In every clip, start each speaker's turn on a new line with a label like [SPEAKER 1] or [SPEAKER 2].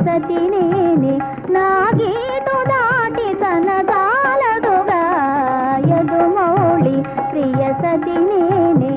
[SPEAKER 1] సతి నేనే నా గీటు దాటి తనదాలడుగా యదుమౌళి ప్రియ సతి నేనే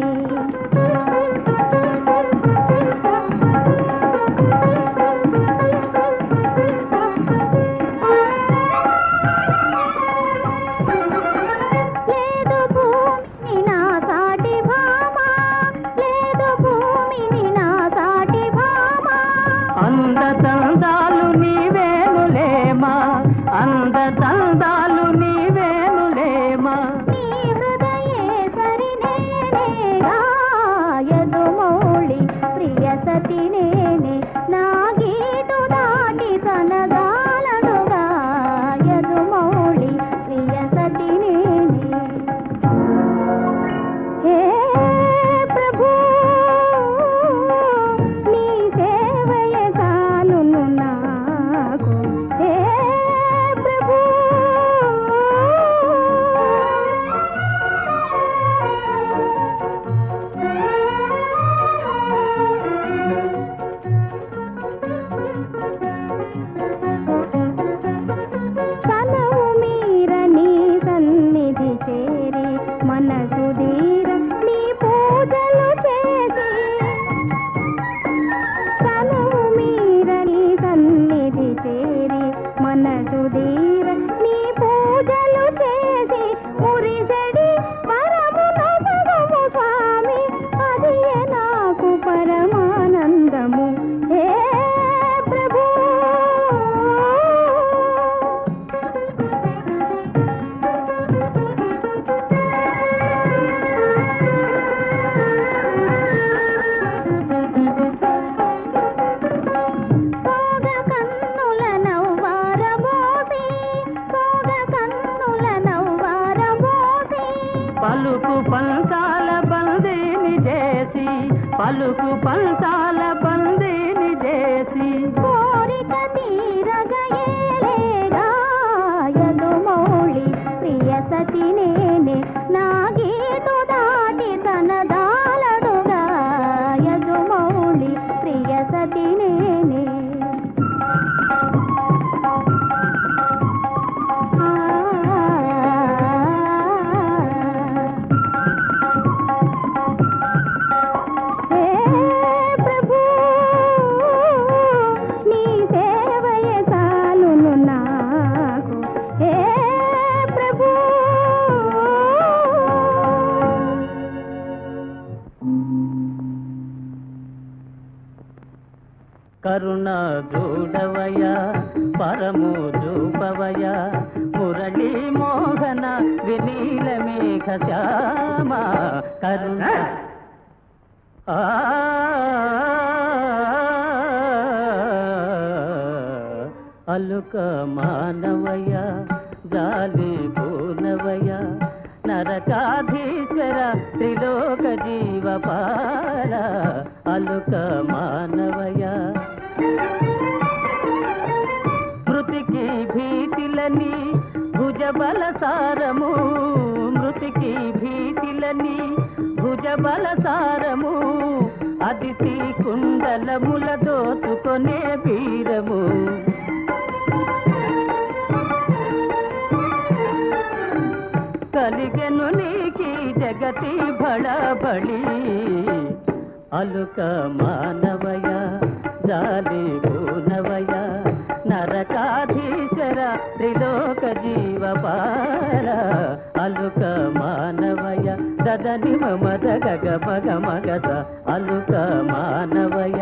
[SPEAKER 1] లేదు భూమిని నా సాటి భామ లేదు భూమిని నా సాటి భామ
[SPEAKER 2] అందతందాలు నీవేనులేమా అందతందాలు నీవేనులేమా
[SPEAKER 1] నీ హృదయేశ్వరి నేనేగా యదుమౌళి ప్రియ సతి నేనే నా గీటు దాటి తనగాలడుగా యదుమౌళి ప్రియ సతి నేనే హే ప్రభు నీ సేవయ కానును నాకు హే ప్రభు తనవు మీర నీ సన్నిధి చేరి మనసు దీర నీ పూజలు చేసి తనవు మీర నీ సన్నిధి చేరి మనసు దీర నీ పూజలు చేసి మురిసెడి పరము నొసగము స్వామి అది నాకు పరమానందము హే ప్రభు సోగ కన్నుల నవ్వారబోసి సోగ కన్నుల నవ్వారబోసి
[SPEAKER 2] పలుకు పంచాల బందీని చేసి పలుకు పంచాల బందీని చేసి
[SPEAKER 1] కోరిక తీరగయేలేగా యదుమౌళి ప్రియ సతి నేనే నా గీటు దాటి తనదాలడుగా యదుమౌళి ప్రియ సతి నేనే హే ప్రభు నీ సేవయ చాలును నాకు హే ప్రభు
[SPEAKER 2] కరుణ చూడవయ పరము చూపవయ మురళీ మోహన వినీల మేఘ శ్యామ కరుణ ఆ అలుక మానవయ జాలి పూనవయ నరకాధీశ్వర త్రిలోక జీవపాల అలుక మానవయ మృతికి భీతిలని భుజబల సారము మృతికి భీతిలని భుజబల సారము అదితి కుండలముల దోచుకొనే వీరము కలిగెను నీకి జగతి బళబళి అలుక మానవయ జాలి పూనవయ నరకాధీశ్వర త్రిలోక జీవపాల అలుక మానవయ దదని మమద గగ మగ మగద అలుక మానవయ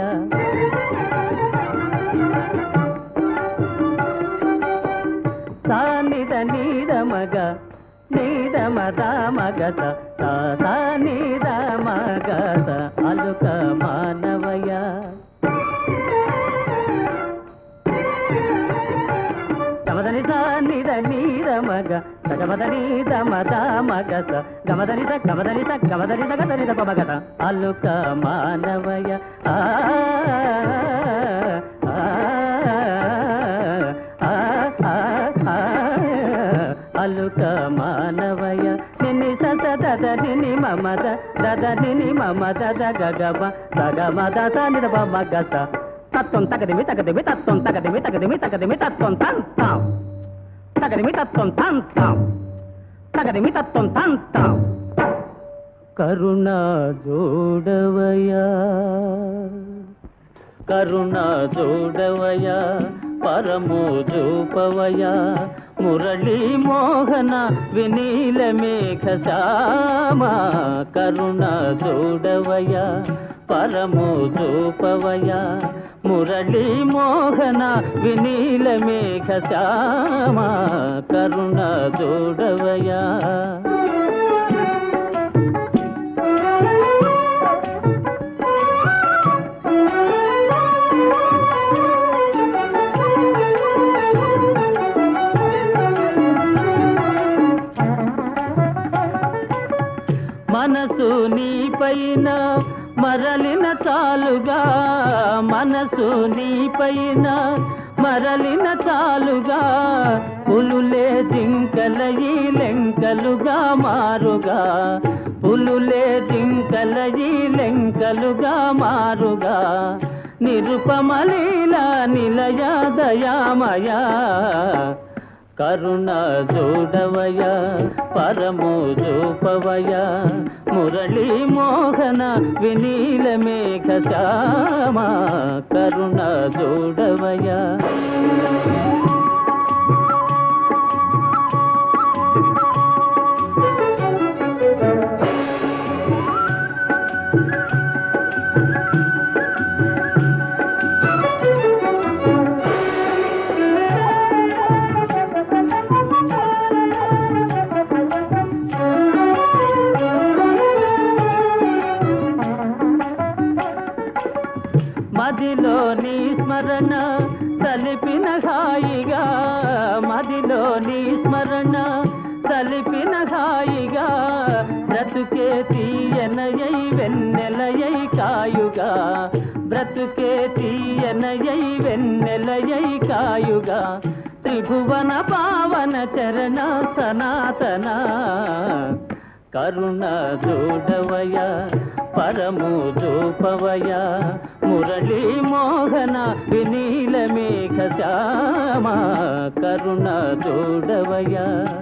[SPEAKER 2] సానిద నీద మగ నీద మద మగత సా నీద మగత అలుక మానవయ గమదని నిద నీద మగ గమదని మద మగత గమదని గమదని గమదని గదని మగత అలుక మానవయ ఆ ఆ, ఆ, ఆ, ఆ, అలుక మానవయ నిన్ని సత దద నిని మమద దద నిని మమ దద గగమ దగ మద నిద మగత తత్వం తగదిమి తగదిమి తత్వం తగదిమి తగదిమి తగదిమి తత్వం తంతాం తగదిమి తత్వం తంతాం తగదిమి తత్వం తంతాం కరుణ జోడవయా కరుణ జోడవయ పరమో జోపవయ మురళీ మోహన వినీల మేఘ శ్యామ కరుణ జోడవయ పరమో జోపవయ మురళీ మోహన వినీల మేఘ శ్యామ కరుణ జోడవయా మనసు నీ పైన మరలిన చాలుగా మనసు నీ పైన మరలిన చాలుగా పులులే జింకలయి లెంకలుగా మారుగా పులులే జింకలయి లెంకలుగా మారుగా నిరుపమలీల నిలయ దయామయా కరుణ జోడవయ పరమో జోపవయ మురళీ మోహన వినీల మేఘ శ్యామ కరుణ జోడవయ మదిలో నీ స్మరణ సలిపిన హాయిగా మదిలో నీ స్మరణ సలిపిన హాయిగా బ్రతుకే తీయనయై వెన్నెలయై కాయుగా బ్రతుకే తీయనయై వెన్నెలయై కాయుగా త్రిభువన పావన చరణ సనాతన కరుణ జోడవయ పరము జోపవయ మురళీ మోహన వినీల మేఘ శ్యామ కరుణ జోడవయ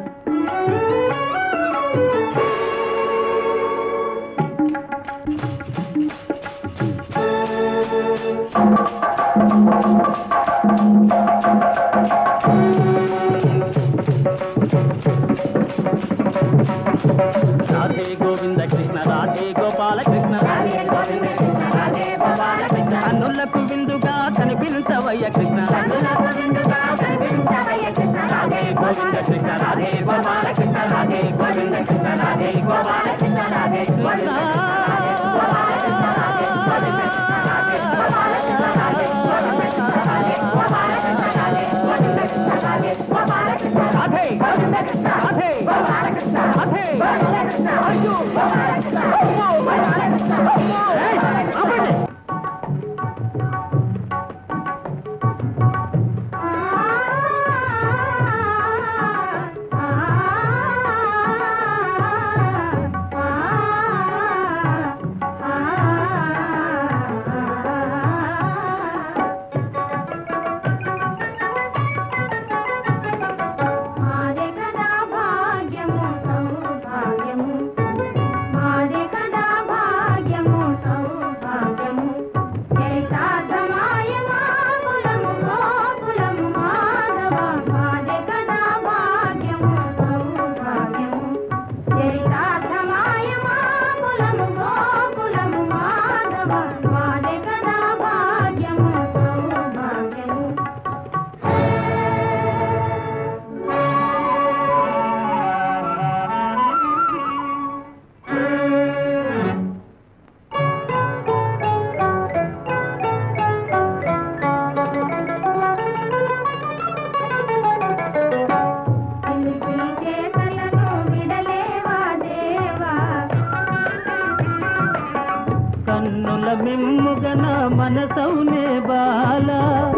[SPEAKER 2] రాధే గోవింద కృష్ణ రాధే గోపాల కృష్ణ రాధే గోవింద కృష్ణ రాధే గోపాల కృష్ణ కన్నులకు విందుగా కనిపించవయ్య కృష్ణ కన్నులకు విందుగా కనిపించవయ్య కృష్ణ రాధే గోవింద కృష్ణ రాధే గోపాల కృష్ణ రాధే గోవింద కృష్ణ రాధే గోపాల కృష్ణ రాధే కృష్ణ రాధే రాధే రాధే అయ్యో ఏయ్, ఆపండి.
[SPEAKER 1] మాదే కదా భాగ్యము సౌభాగ్యము మాదే కదా భాగ్యము సౌభాగ్యము చరితార్థమాయ మా కులము గోకులము మాధవ మాదే కదా భాగ్యము సౌభాగ్యము చరితార్థమాయ మా కులము గోకులము మాధవ మాదే కదా భాగ్యము సౌభాగ్యము పిలిపి చేతలను విడలేవా దేవా
[SPEAKER 2] కన్నుల మిమ్ముగన మనసౌనే బాల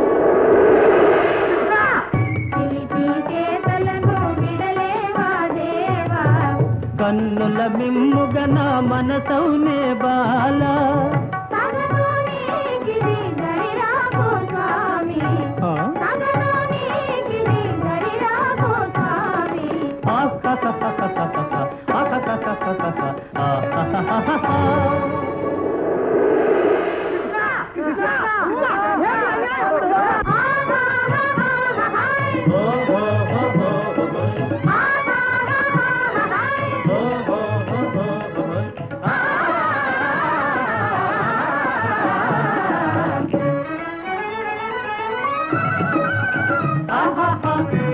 [SPEAKER 1] పిలిపి చేతలను విడలేవా దేవా
[SPEAKER 2] కన్నుల మిమ్ముగన మనసౌనే బాల
[SPEAKER 1] తగను నీకిది గడిరాకు
[SPEAKER 2] ఆహాహా.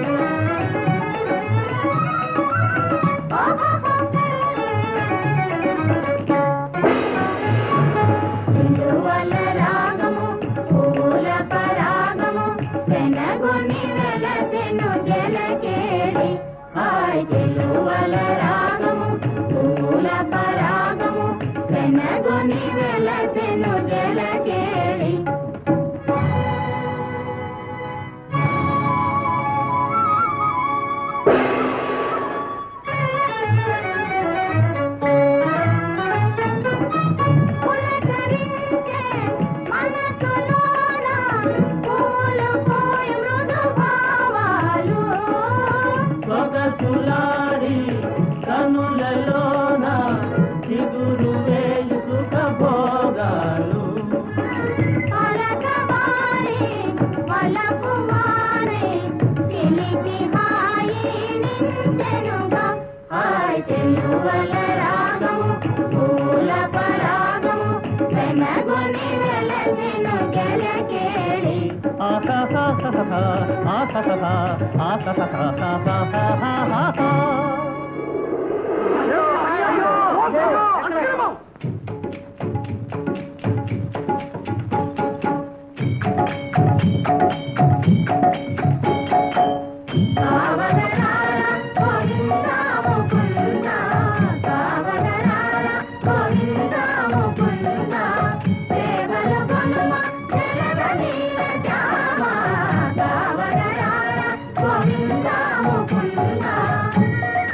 [SPEAKER 1] హిందువల రాగము పూల పరాగము వెనగొని వెలసెను జలకేళి హాయ్ తెలువల రాగము పూల పరాగము వెనగొని వెలసెను జలకేళి పులకరించే మనసులోన పూలు పోయి మృదు భావాలు
[SPEAKER 2] సొగసులాడి కనులలోన చిగురు వేయు సుఖ భోగాలు
[SPEAKER 1] పలకవారి పలకువారి చిలిపి హాయి నించెనుగా హాయ్ తెలువల రాగము పూల పరాగము వెనగొని వెలసెను గెలకేళి
[SPEAKER 2] ఆహాహాహాహా, ఆహాహాహా, ఆహాహాహాహాహాహాహా.
[SPEAKER 1] కావగరార గోవింద ముకుంద కావగరార గోవింద ముకుంద సేవలు కొనుమ జలద నీల జామ కావగరార గోవింద ముకుంద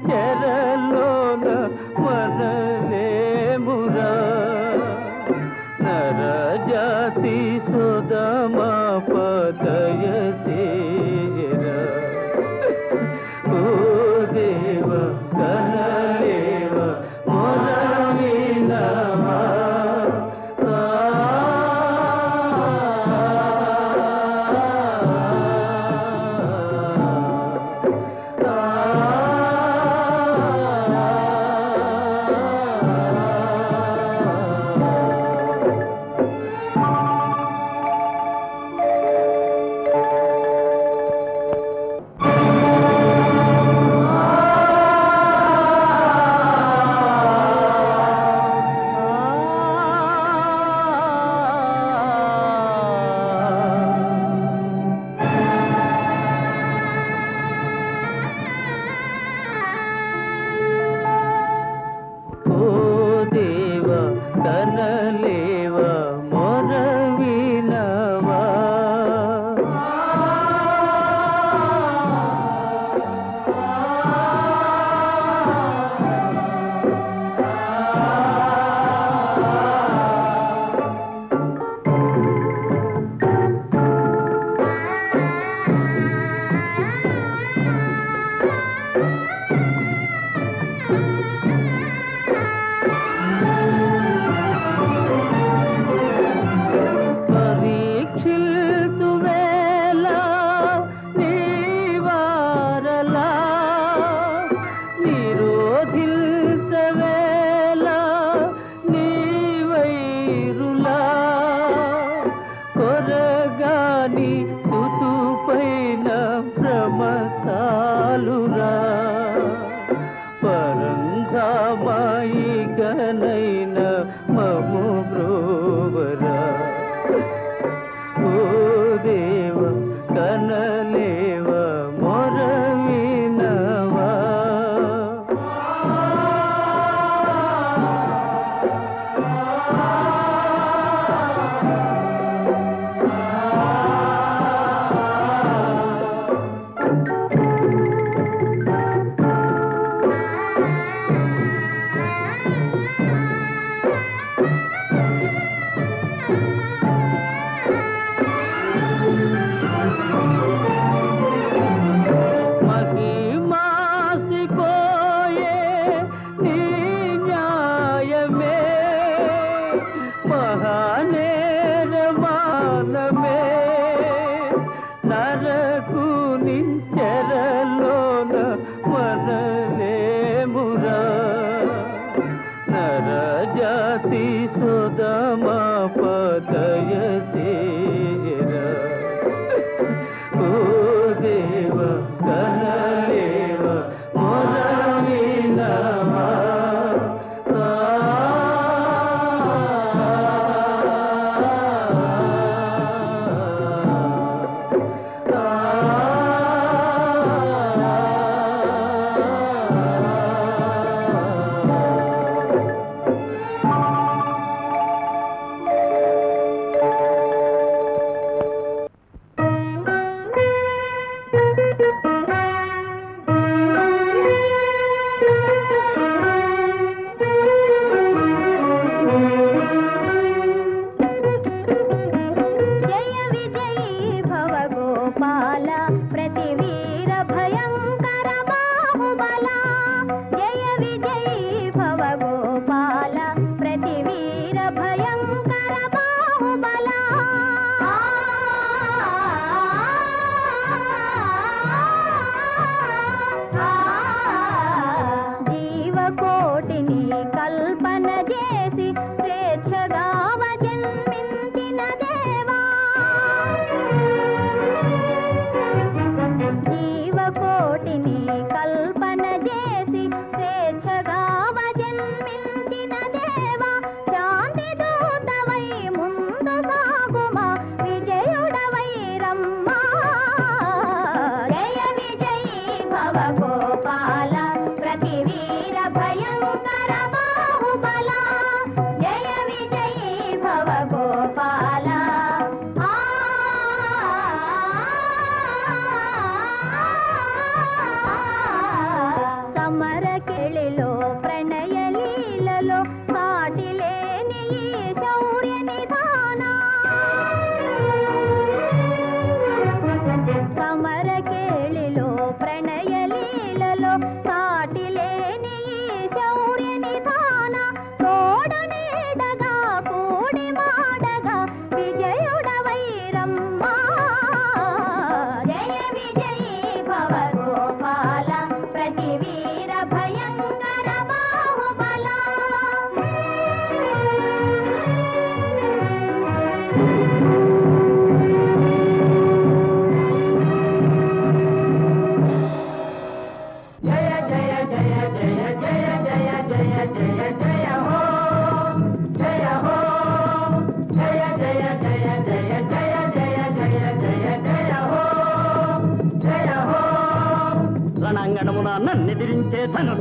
[SPEAKER 2] చెరలోన మనలేమురా నరజాతి సుధమా పదయసేరా ఓ దేవ కనలేవ మొరవినమా ఆ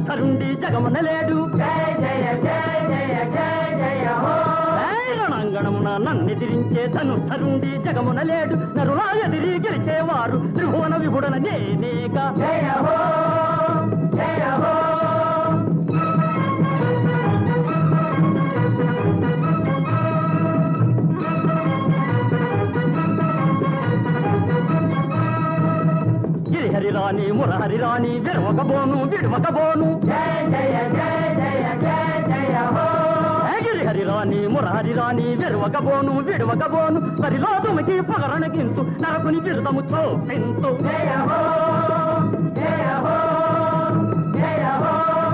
[SPEAKER 2] ధనుద్ధరుండి జగమున లేడు
[SPEAKER 1] జయ జయ జయ జయ జయ జయ హో
[SPEAKER 2] ఏయ్ రణాంగణమున నన్నెదిరించే ధనుద్ధరుండి జగమున లేడు నరులా ఎదిరి గెలిచేవారు త్రిభువన విభుడన నేనేగా
[SPEAKER 1] జయ హో జయ హో
[SPEAKER 2] గిరిహరి రాణి మురహరి రాణి విరవక బోను విడవక బోను
[SPEAKER 1] జయ జయ జయ జయ జయ జయ హో
[SPEAKER 2] ఏ గిరిహరి రాణి మురహరి రాణి విరవక బోను విడవక బోను సరిలో తుమికి పగరణగింతు నరకుని బిరుదము చోపింతు
[SPEAKER 1] జయ హో జయ హో జయ హో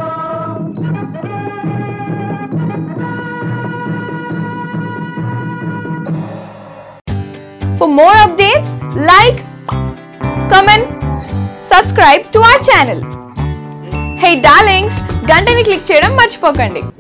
[SPEAKER 3] For more updates, like, comment, subscribe to our channel. Hey darlings, గంటని click చేయడం మర్చిపోకండి